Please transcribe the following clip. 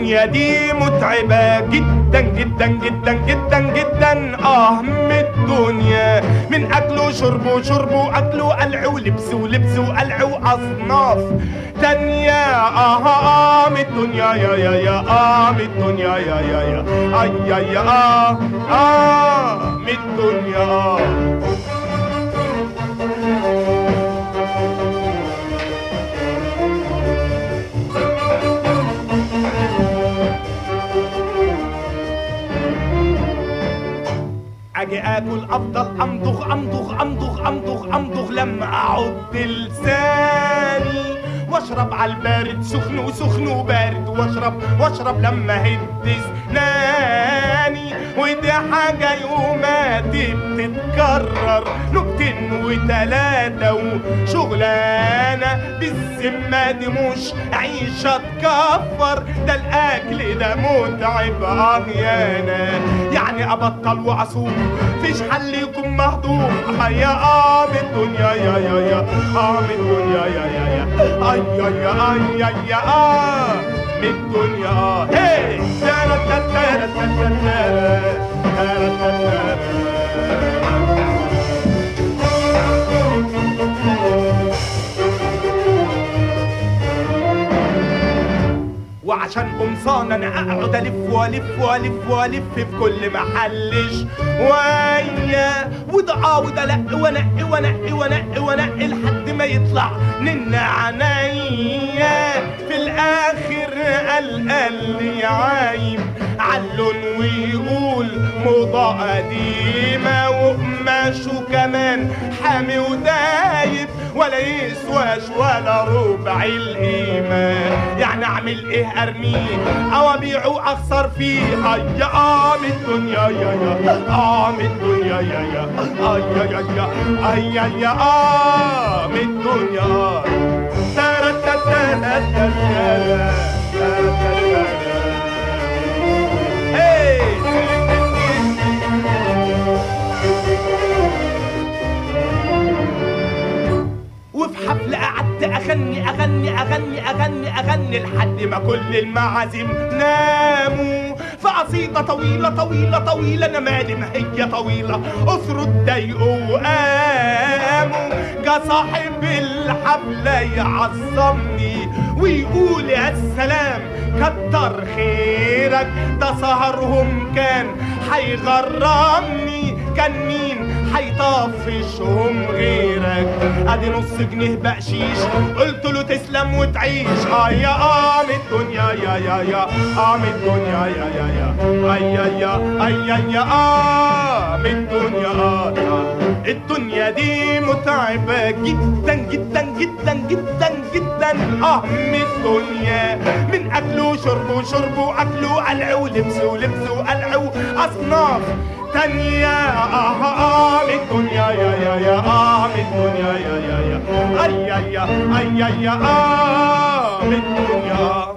الدنيا دي متعبة جدا جدا جدا جدا جدا اه من الدنيا من اكل وشرب وشرب واكل وقلع ولبس ولبس وقلع واصناف تانية اه اه من الدنيا يا يا يا اه من الدنيا يا يا يا اي يا يا اه اه من الدنيا آه. اجي اكل افضل امضغ امضغ امضغ امضغ امضغ لما اعض لساني واشرب على البارد سخن وسخن وبارد واشرب واشرب لما هد اسناني ودي حاجة يوماتي بتتكرر نكتين وتلاتة وشغلانة بالذمة دي مش عيشة تكفر ده الأكل ده متعب أغيانا يعني أبطل وأصوم فيش حل يكون مهضوم يا آه من الدنيا يا يا يا آه من الدنيا يا يا يا أي يا يا أي يا يا آه من الدنيا آه هي تارا تارا تارا تارا تارا وعشان قمصان انا اقعد الف والف والف والف في كل محل شويه وده اه وده لا وانقي وانقي وانقي وانقي لحد ما يطلع من عينيا في الاخر قال قال لي عايم علون ويقول موضة قديمة وقماشه كمان حامي ودايب ولا يسواش ولا ربع القيمة يعني اعمل ايه ارميه او ابيعه اخسر فيه اي اه من الدنيا يا يا اه من الدنيا يا يا اي يا يا يا اي يا يا اه من الدنيا تارا تارا تارا تارا تارا وفي حفلة قعدت أغني أغني أغني أغني أغني لحد ما كل المعازيم ناموا فقصيدة طويلة طويلة طويلة أنا مالي ما هي طويلة أسروا اتضايقوا وقاموا جا صاحب الحفلة يعظمني ويقول يا سلام كتر خيرك ده سهرهم كان هيغرمني كان مين هيطفشهم غيرك ادي نص جنيه بقشيش قلت له تسلم وتعيش اه يا اه من الدنيا يا يا يا اه من الدنيا يا يا يا اي يا يا اي يا يا اه من الدنيا اه يا. الدنيا دي متعبة جدا جدا جدا جدا جدا اه من الدنيا من اكل وشرب وشرب واكل وقلع ولبس ولبس وقلع واصناف تانية آه آه من الدنيا يا يا يا آه من الدنيا يا يا يا أي يا يا أي يا يا آه من الدنيا